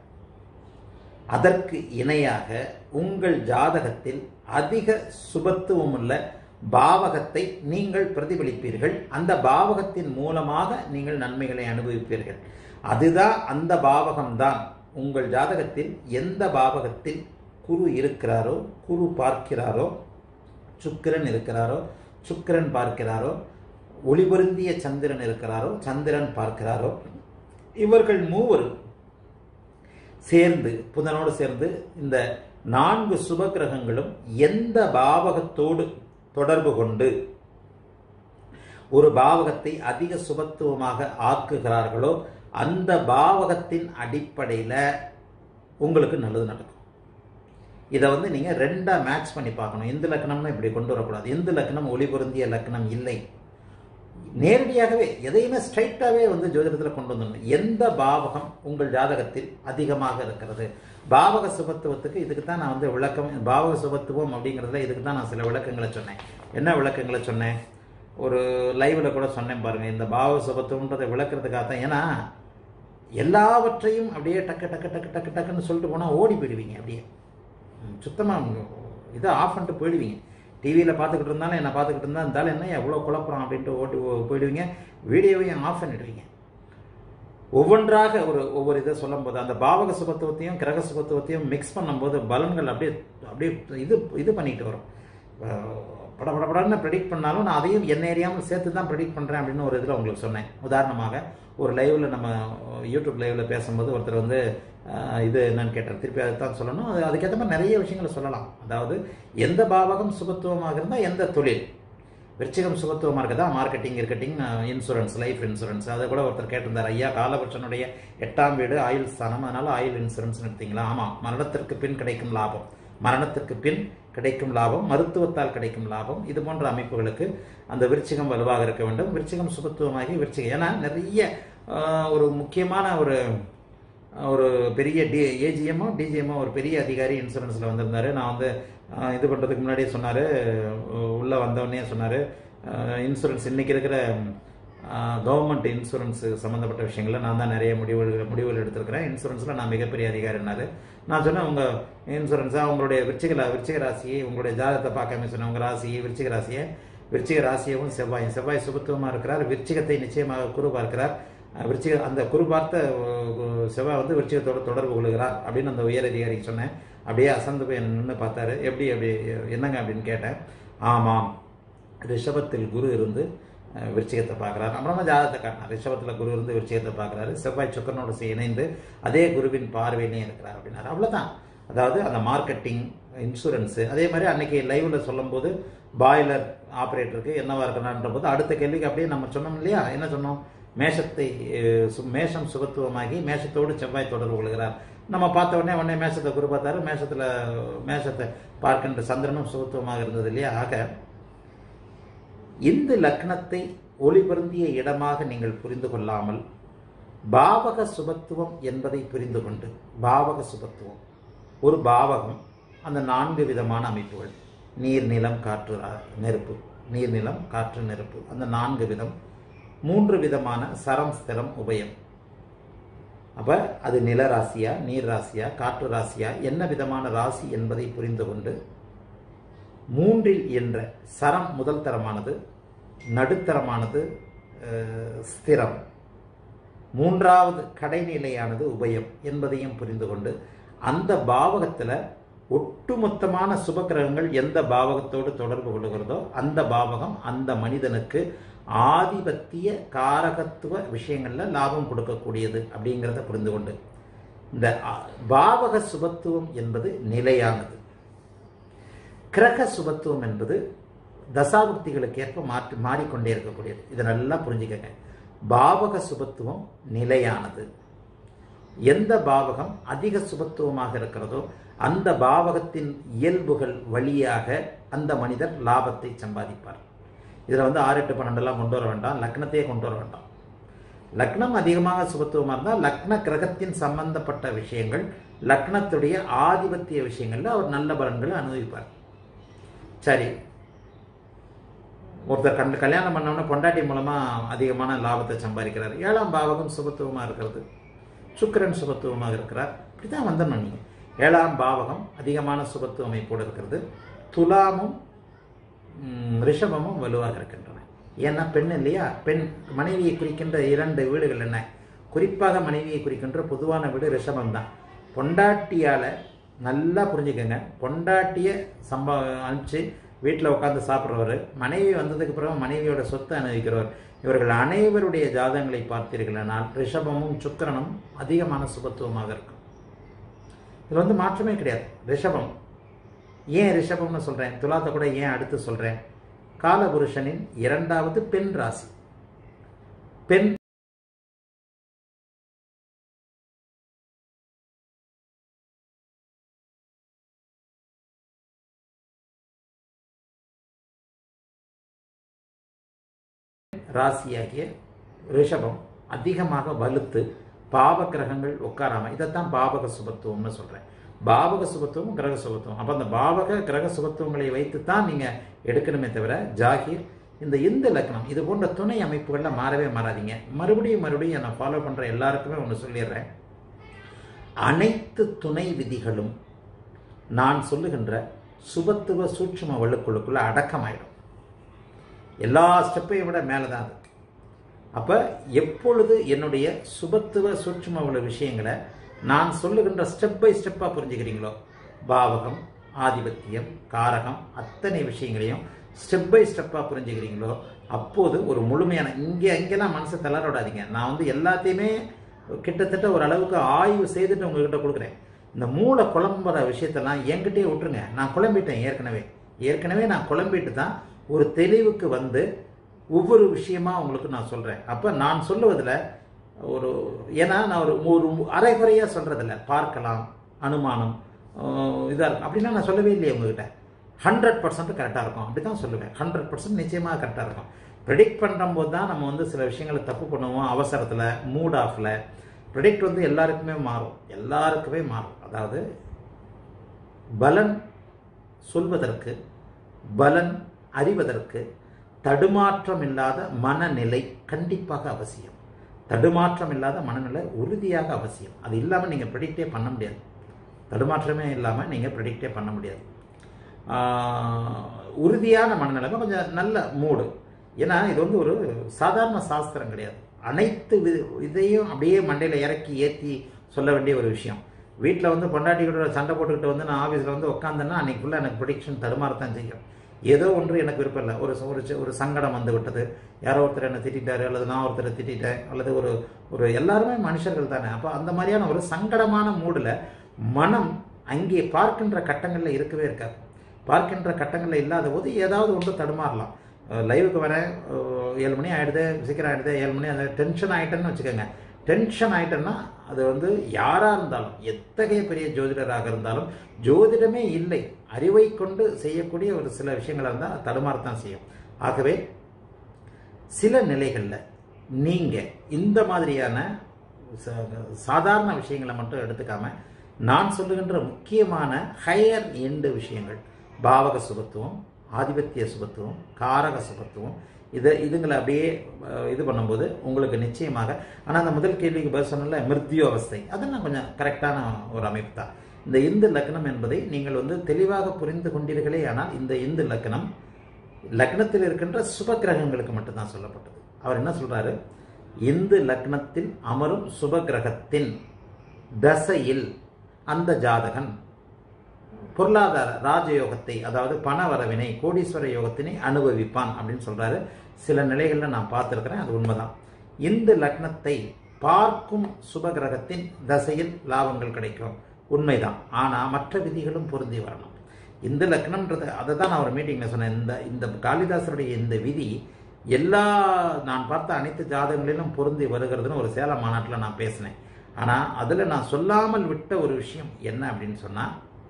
அதற்கு இணையாக உங்கள் ஜாதகத்தில் அதிக சுபத்துவம் உள்ள பாவகத்தை நீங்கள் பிரதிபலிப்பீர்கள் அந்த பாவகத்தின் மூலமாக நீங்கள் நன்மைகளை அனுபவிப்பீர்கள் அதுதான் அந்த பாவகம்தான் உங்கள் ஜாதகத்தில் எந்த பாவகத்தில் குரு இருக்கிறாரோ குரு பார்க்கிறாரோ சுக்கிரன் இருக்கிறாரோ சுக்கிரன் பார்க்கிறாரோ ஒளிபொருந்திய சந்திரன் இருக்கிறாரோ சந்திரன் பார்க்கிறாரோ இவர்கள் மூவரும் சேர்ந்து புதனோடு சேர்ந்து இந்த நான்கு சுப கிரகங்களும் எந்த பாவகத்தோடு தொடர்பு கொண்டு ஒரு பாவகத்தை அதிக சுபத்துவமாக ஆக்குகிறார்களோ அந்த பாவகத்தின் அடிப்படையில் உங்களுக்கு நல்லது நடக்கும் இதை வந்து நீங்கள் ரெண்டாக மேட்ச் பண்ணி பார்க்கணும் எந்த லக்னம்னு இப்படி கொண்டு வரக்கூடாது எந்த லக்னம் ஒளி பொருந்திய லக்னம் இல்லை நேரடியாகவே எதையுமே ஸ்ட்ரைட்டாகவே வந்து ஜோதிடத்தில் கொண்டு வந்துடணும் எந்த பாவகம் உங்கள் ஜாதகத்தில் அதிகமாக இருக்கிறது பாவக சுபத்துவத்துக்கு இதுக்கு தான் நான் வந்து விளக்கம் பாவக சுபத்துவம் அப்படிங்கிறதுல இதுக்கு தான் நான் சில விளக்கங்களை சொன்னேன் என்ன விளக்கங்களை சொன்னேன் ஒரு லைவ்ல கூட சொன்னேன் பாருங்க இந்த பாவக சுபத்துவன்றதை விளக்குறதுக்காக தான் ஏன்னா எல்லாவற்றையும் அப்படியே டக்கு டக்கு டக்கு டக்கு டக்குன்னு சொல்லிட்டு போனால் ஓடி போயிடுவீங்க அப்படியே சுத்தமாக இதை ஆஃப் பண்ணிட்டு போயிடுவீங்க டிவியில் பார்த்துக்கிட்டு இருந்தாலும் என்ன பார்த்துக்கிட்டு இருந்தால் இருந்தாலும் என்ன எவ்வளோ குழப்பம் அப்படின்ட்டு ஓட்டி போ- போயிடுவீங்க வீடியோவையும் ஆஃப் பண்ணிடுவீங்க ஒவ்வொன்றாக ஒரு ஒவ்வொரு இதை சொல்லும்போது அந்த பாவக சுபத்துவத்தையும் கிரக சுபத்துவத்தையும் மிக்ஸ் பண்ணும்போது பலன்கள் அப்படியே அப்படியே இது இது பண்ணிட்டு வரும் அஹ் பட பட படன்னு ப்ரெடிக்ட் பண்ணாலும் நான் அதையும் என்ன அறியாமல் சேர்த்து தான் ப்ரெடிக்ட் பண்ணுறேன் அப்படின்னு ஒரு இதில் உங்களுக்கு சொன்னேன் உதாரணமாக ஒரு லைவில் நம்ம யூடியூப் லைவில் பேசும்போது ஒருத்தர் வந்து அஹ், இது என்னன்னு கேட்டார் திருப்பி அதை தான் சொல்லணும் அது அதுக்கேற்ற மாதிரி நிறைய விஷயங்களை சொல்லலாம் அதாவது எந்த பாவகம் சுபத்துவமாக இருந்தால் எந்த தொழில் விருச்சிகம் சுபத்துவமாக இருக்குதா மார்க்கெட்டிங் இருக்கட்டிங் இன்சூரன்ஸ் லைஃப் இன்சூரன்ஸ் அதை கூட ஒருத்தர் கேட்டிருந்தார் ஐயா காலபட்சனுடைய எட்டாம் வீடு ஆயுள் ஸ்தானம் அதனால ஆயுள் இன்சூரன்ஸ் எடுத்தீங்களா ஆமாம் மரணத்திற்கு பின் கிடைக்கும் லாபம் மரணத்திற்கு பின் கிடைக்கும் லாபம் மருத்துவத்தால் கிடைக்கும் லாபம் இது போன்ற அமைப்புகளுக்கு அந்த விருச்சிகம் வலுவாக இருக்க வேண்டும் விருச்சிகம் சுபத்துவமாகி விருச்சிகம் ஏன்னா நிறைய ஆஹ், ஒரு முக்கியமான ஒரு ஒரு பெரிய டி ஏஜிஎம்மோ டிஜிஎம்மோ ஒரு பெரிய அதிகாரி இன்சூரன்ஸில் வந்திருந்தாரு நான் வந்து ஆஹ், இது பண்ணுறதுக்கு முன்னாடியே சொன்னார் உள்ளே வந்தவொடனே சொன்னார் இன்சூரன்ஸ் இன்னைக்கு இருக்கிற கவர்மெண்ட் இன்சூரன்ஸ் சம்மந்தப்பட்ட விஷயங்களில் நான் தான் நிறைய முடிவுகள் முடிவுகள் எடுத்திருக்கிறேன் இன்சூரன்ஸில் நான் மிகப்பெரிய அதிகாரினாரு நான் சொன்னேன் உங்கள் இன்சூரன்ஸாக உங்களுடைய விருச்சிக ரா- விருச்சிக ராசியை உங்களுடைய ஜாதகத்தை பார்க்காம சொன்னேன் உங்கள் ராசியை விருச்சிக ராசியை விருச்சிக ராசியவும் செவ்வாயும் செவ்வாய் சுபத்துவமாக இருக்கிறார் விருச்சிகத்தை நிச்சயமாக குரு பார்க்கிறார் அஹ் விருச்சிக அந்த குரு பார்த்த அஹ், செவ்வாய் வந்து விருச்சிகத்தோடு தொடர்பு கொள்கிறார் அப்படின்னு அந்த உயர் அதிகாரிக்கு சொன்னேன் அப்படியே அசந்து போய் நின்று பார்த்தாரு எப்படி அப்படி என்னங்க அப்படின்னு கேட்டேன் ஆமாம் ரிஷபத்தில் குரு இருந்து அஹ், விருச்சிகத்தை பார்க்குறாரு அப்புறமா ஜாதகத்தை காட்டினார் ரிஷபத்தில் குரு இருந்து விருச்சிகத்தை பார்க்குறாரு செவ்வாய் சுக்கரனோடு சே- இணைந்து அதே குருவின் பார்வையிலையும் இருக்கிறார் அப்படின்னாரு அவ்வளோதான் அதாவது அந்த மார்க்கெட்டிங் இன்சூரன்ஸு அதே மாதிரி அன்னைக்கு லைவ்ல சொல்லும்போது பாய்லர் ஆப்ரேட்டருக்கு என்னவா இருக்கணுன்ற போது அடுத்த கேள்விக்கு அப்படியே நம்ம சொன்னோம் இல்லையா என்ன சொன்னோம் மேஷத்தை அஹ், சு- மேஷம் சுபத்துவமாகி மேஷத்தோடு செவ்வாய் தொடர்பு கொள்கிறார் நம்ம பார்த்த உடனே உடனே மேஷத்தை குரு பார்த்தாரு மேஷத்தில் மேஷத்தை பார்க்கின்ற சந்திரனும் சுகத்துவமாக இருந்தது இல்லையா ஆக இந்த லக்னத்தை ஒளிபருந்திய இடமாக நீங்கள் புரிந்து கொள்ளாமல் பாவக சுபத்துவம் என்பதை புரிந்து கொண்டு பாவக சுபத்துவம் ஒரு பாவகம் அந்த நான்கு விதமான அமைப்புகள் நீர் நிலம் காற்று ஆ- நெருப்பு நீர் நிலம் காற்று நெருப்பு அந்த நான்கு விதம் மூன்று விதமான சரம் ஸ்திரம் உபயம் அப்ப அது நில ராசியா நீர் ராசியா காற்று ராசியா என்ன விதமான ராசி என்பதை புரிந்து கொண்டு மூன்றில் என்ற சரம் முதல் தரமானது நடுத்தரமானது அஹ், ஸ்திரம் மூன்றாவது கடைநிலையானது உபயம் என்பதையும் புரிந்து கொண்டு அந்த பாவகத்தில் ஒட்டுமொத்தமான சுபக்கிரகங்கள் எந்த பாவகத்தோடு தொடர்பு கொள்கிறதோ அந்த பாவகம் அந்த மனிதனுக்கு ஆதிபத்திய காரகத்துவ விஷயங்களில் லாபம் கொடுக்கக்கூடியது அப்படிங்கிறத புரிந்து கொண்டு இந்த அ- பாவக சுபத்துவம் என்பது நிலையானது கிரக சுபத்துவம் என்பது தசாபுக்திகளுக்கு ஏற்ப மாற்றி மாறிக்கொண்டே இருக்கக்கூடியது இதை நல்லா புரிஞ்சுக்கங்க பாவக சுபத்துவம் நிலையானது எந்த பாவகம் அதிக சுபத்துவமாக இருக்கிறதோ அந்த பாவகத்தின் இயல்புகள் வழியாக அந்த மனிதர் லாபத்தை சம்பாதிப்பார் இதில் வந்து ஆறு எட்டு பன்னெண்டெல்லாம் கொண்டு வர வேண்டாம் லக்னத்தையே கொண்டு வர வேண்டாம் லக்னம் அதிகமாக சுபத்துவமாக இருந்தால் லக்ன கிரகத்தின் சம்பந்தப்பட்ட விஷயங்கள் லக்னத்துடைய ஆதிபத்திய விஷயங்களில் அவர் நல்ல பலன்களை அனுபவிப்பார் சரி ஒருத்தர் கண்டு கல்யாணம் பண்ணவொடனே பொண்டாட்டி மூலமா அதிகமான லாபத்தை சம்பாதிக்கிறார் ஏழாம் பாவகம் சுபத்துவமா இருக்கிறது சுக்கிரன் சுபத்துவமாக இருக்கிறார் இப்படிதான் வந்துடணும் நீங்க ஏழாம் பாவகம் அதிகமான சுபத்துவ அமைப்போடு இருக்கிறது துலாமும் ம், ரிஷபமும் வலுவாக இருக்கின்றன ஏன்னா பெண் இல்லையா பெண் மனைவியை குறிக்கின்ற இரண்டு வீடுகள் என்ன குறிப்பாக மனைவியை குறிக்கின்ற பொதுவான வீடு ரிஷபம் தான் பொண்டாட்டியால நல்லா புரிஞ்சுக்கங்க பொண்டாட்டிய சம்பா அனுப்பிச்சு வீட்டில் உட்காந்து சாப்பிட்றவர் மனைவி வந்ததுக்கு பிறகு மனைவியோட சொத்தை அனுபவிக்கிறவர் இவர்கள் அனைவருடைய ஜாதகங்களை பார்த்தீர்களானால் ரிஷபமும் சுக்கிரனும் அதிகமான சுபத்துவமாக இருக்கும் இது வந்து மாற்றமே கிடையாது ரிஷபம் ஏன் ரிஷபம்னு சொல்றேன் துலாத்தை கூட ஏன் அடுத்து சொல்றேன் காலபுருஷனின் இரண்டாவது பெண் ராசி பெண் ராசியாகிய ரிஷபம் அதிகமாக வலுத்து பாவ கிரகங்கள் உட்காராம இதைத்தான் பாவக சுபத்துவம்னு சொல்றேன் பாவக சுபத்துவம் கிரக சுபத்துவம் அப்ப அந்த பாவக கிரக சுபத்துவங்களை வைத்து தான் நீங்க எடுக்கணுமே தவிர ஜாகிர் இந்த இந்து லக்னம் இது போன்ற துணை அமைப்புகள்ல மாறவே மாறாதீங்க மறுபடியும் மறுபடியும் நான் ஃபாலோ பண்ற எல்லாருக்குமே ஒன்று சொல்லிடுறேன் அனைத்து துணை விதிகளும் நான் சொல்லுகின்ற சுபத்துவ சூட்சும வழுக்குழுக்குள்ள அடக்கமாயிடும் எல்லா ஸ்டெப்பையும் விட மேலே தான் அது அப்போ எப்பொழுது என்னுடைய சுபத்துவ சூட்சும உள்ள விஷயங்களை நான் சொல்லுகின்ற ஸ்டெப் பை ஸ்டெப்பாக புரிஞ்சுக்கிறீங்களோ பாவகம் ஆதிபத்தியம் காரகம் அத்தனை விஷயங்களையும் ஸ்டெப் பை ஸ்டெப்பாக புரிஞ்சுக்கிறீங்களோ அப்போது ஒரு முழுமையான இங்கே இங்கெல்லாம் மனசை தளர விடாதீங்க நான் வந்து எல்லாத்தையுமே கிட்டத்தட்ட ஒரு அளவுக்கு ஆய்வு செய்துட்டு உங்ககிட்ட கொடுக்குறேன் இந்த மூளை குழம்புற விஷயத்தெல்லாம் என்கிட்டயே விட்டுருங்க நான் குழம்பிட்டேன் ஏற்கனவே ஏற்கனவே நான் குழம்பிட்டு தான் ஒரு தெளிவுக்கு வந்து ஒவ்வொரு விஷயமா உங்களுக்கு நான் சொல்றேன் அப்ப நான் சொல்லுவதில் ஒரு ஏன்னா நான் ஒரு ஒரு அரைகுறையா சொல்றதில்ல பார்க்கலாம் அனுமானம் அஹ் இதா இருக்கும் அப்படின்னா நான் சொல்லவே இல்லையே உங்ககிட்ட ஹண்ட்ரட் பர்சன்ட் கரெக்டாக இருக்கும் அப்படி தான் சொல்லுவேன் ஹண்ட்ரட் பர்சன்ட் நிச்சயமாக கரெக்டாக இருக்கும் ப்ரெடிக்ட் பண்ணும்போது தான் நம்ம வந்து சில விஷயங்களை தப்பு பண்ணுவோம் அவசரத்தில் மூட் ஆஃபில் ப்ரெடிக்ட் வந்து எல்லாருக்குமே மாறும் எல்லாருக்குமே மாறும் அதாவது பலன் சொல்வதற்கு பலன் அறிவதற்கு தடுமாற்றம் இல்லாத மனநிலை கண்டிப்பாக அவசியம் தடுமாற்றம் இல்லாத மனநிலை உறுதியாக அவசியம் அது இல்லாமல் நீங்கள் ப்ரெடிக்டே பண்ண முடியாது தடுமாற்றமே இல்லாமல் நீங்கள் ப்ரெடிக்டே பண்ண முடியாது ஆஹ், உறுதியான மனநிலைமை கொஞ்சம் நல்ல மூடு ஏன்னா இது வந்து ஒரு சாதாரண சாஸ்திரம் கிடையாது அனைத்து வி- இதையும் அப்படியே மண்டையில் இறக்கி ஏற்றி சொல்ல வேண்டிய ஒரு விஷயம் வீட்டில் வந்து பொண்டாட்டி கூட சண்டை போட்டுக்கிட்டு வந்து நான் ஆஃபீஸில் வந்து உட்காந்தேன்னா அன்னைக்கு ஃபுல்லாக எனக்கு ப்ரொடிக்ஷன் தருமாறத்தான் செய்யும் ஏதோ ஒன்று எனக்கு விருப்பம் இல்லை ஒரு ஒரு சி- ஒரு சங்கடம் வந்து விட்டது யாரோ ஒருத்தர் என்னை திட்டிட்டாரு அல்லது நான் ஒருத்தரை திட்டிட்டேன் அல்லது ஒரு ஒரு எல்லாருமே மனுஷர்கள் தானே அப்போ அந்த மாதிரியான ஒரு சங்கடமான மூடில் மனம் அங்கே பார்க்கின்ற கட்டங்களில் இருக்கவே இருக்காது பார்க்கின்ற கட்டங்களில் இல்லாத போது ஏதாவது ஒன்று தடுமாறலாம் லைவுக்கு வரேன் அஹ், ஏழு மணி ஆயிடுது சீக்கிரம் ஆயிடுது ஏழு மணி அந்த டென்ஷன் ஆகிட்டேன்னு வச்சுக்கோங்க டென்ஷன் ஆயிட்டேன்னா அது வந்து யாராக இருந்தாலும் எத்தகைய பெரிய ஜோதிடராக இருந்தாலும் ஜோதிடமே இல்லை அறிவை கொண்டு செய்யக்கூடிய ஒரு சில விஷயங்களாக இருந்தால் தடுமாறத்தான் செய்யும் ஆகவே சில நிலைகளில் நீங்கள் இந்த மாதிரியான ச- சாதாரண விஷயங்களை மட்டும் எடுத்துக்காம நான் சொல்லுகின்ற முக்கியமான ஹையர் எண்டு விஷயங்கள் பாவக சுபத்துவம் ஆதிபத்திய சுபத்துவம் காரக சுபத்துவம் இதை இதுங்களை அப்படியே அஹ், இது பண்ணும்போது உங்களுக்கு நிச்சயமாக ஆனால் அந்த முதல் கேள்விக்கு பதில் சொன்னல மிருத்யு அவஸ்தை அதெல்லாம் கொஞ்சம் கரெக்டான ஒரு அமைப்பு தான் இந்த இந்து லக்னம் என்பதை நீங்கள் வந்து தெளிவாக புரிந்து கொண்டீர்களே ஆனால் இந்த இந்து லக்னம் லக்னத்தில் இருக்கின்ற சுப கிரகங்களுக்கு மட்டும்தான் சொல்லப்பட்டது அவர் என்ன சொல்றாரு இந்து லக்னத்தில் அமரும் சுப கிரகத்தின் தசையில் அந்த ஜாதகன் பொருளாதார ராஜயோகத்தை அதாவது பண வரவினை கோடீஸ்வர யோகத்தினை அனுபவிப்பான் அப்படின்னு சொல்றாரு சில நிலைகளில் நான் பார்த்துருக்கிறேன் அது உண்மைதான் இந்த லக்னத்தை பார்க்கும் சுப கிரகத்தின் தசையில் லாபங்கள் கிடைக்கும் உண்மைதான் ஆனால் மற்ற விதிகளும் பொருந்தி வரணும் இந்த லக்னம்ன்றது அதை தான் நான் ஒரு மீட்டிங்கில் சொன்னேன் இந்த இந்த காளிதாசருடைய இந்த விதி எல்லா நான் பார்த்த அனைத்து ஜாதகங்களிலும் பொருந்தி வருகிறதுன்னு ஒரு சேலம் மாநாட்டில் நான் பேசினேன் ஆனால் அதில் நான் சொல்லாமல் விட்ட ஒரு விஷயம் என்ன அப்படின்னு சொன்னால்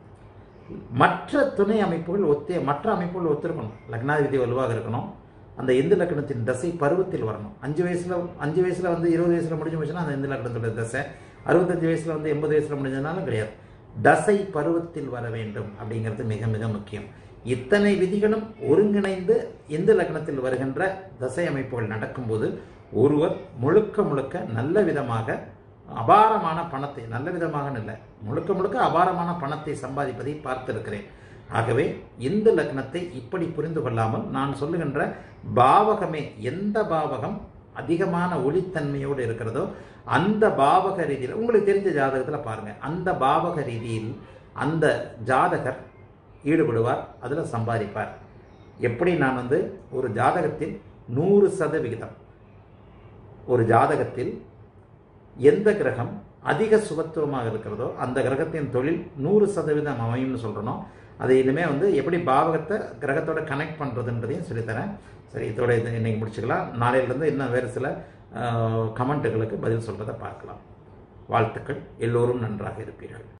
மற்ற துணை அமைப்புகள் ஒத்தே மற்ற அமைப்புகள் ஒத்திருக்கணும் லக்னாதிபதி வலுவாக இருக்கணும் அந்த இந்து லக்னத்தின் தசை பருவத்தில் வரணும் அஞ்சு வயசுல அஞ்சு வயசுல வந்து இருபது வயசுல முடிஞ்சு போச்சுன்னா அந்த இந்து லக்னத்தோட தசை அறுபத்தஞ்சு வயசுல வந்து எண்பது வயசுல முடிஞ்சதுனாலும் கிடையாது தசை பருவத்தில் வர வேண்டும் அப்படிங்கிறது மிக மிக முக்கியம் இத்தனை விதிகளும் ஒருங்கிணைந்து இந்து லக்னத்தில் வருகின்ற தசை அமைப்புகள் நடக்கும்போது ஒருவர் முழுக்க முழுக்க நல்ல விதமாக அபாரமான பணத்தை நல்ல விதமாக இல்லை முழுக்க முழுக்க அபாரமான பணத்தை சம்பாதிப்பதை பார்த்திருக்கிறேன் ஆகவே இந்த லக்னத்தை இப்படி புரிந்து கொள்ளாமல் நான் சொல்லுகின்ற பாவகமே எந்த பாவகம் அதிகமான ஒளித்தன்மையோடு இருக்கிறதோ அந்த பாவக ரீதியில் உங்களுக்கு தெரிஞ்ச ஜாதகத்தில் பாருங்க அந்த பாவக ரீதியில் அந்த ஜாதகர் ஈடுபடுவார் அதில் சம்பாதிப்பார் எப்படி நான் வந்து ஒரு ஜாதகத்தில் நூறு சதவிகிதம் ஒரு ஜாதகத்தில் எந்த கிரகம் அதிக சுபத்துவமாக இருக்கிறதோ அந்த கிரகத்தின் தொழில் நூறு சதவீதம் அமையும்னு சொல்கிறனோ அதை இனிமே வந்து எப்படி பாவகத்தை கிரகத்தோட கனெக்ட் பண்ணுறதுன்றதையும் சொல்லித்தரேன் சரி இதோட இது இன்னைக்கு முடிச்சுக்கலாம் நாளையிலேருந்து இன்னும் வேறு சில கமெண்ட்டுகளுக்கு பதில் சொல்கிறத பார்க்கலாம் வாழ்த்துக்கள் எல்லோரும் நன்றாக இருப்பீர்கள்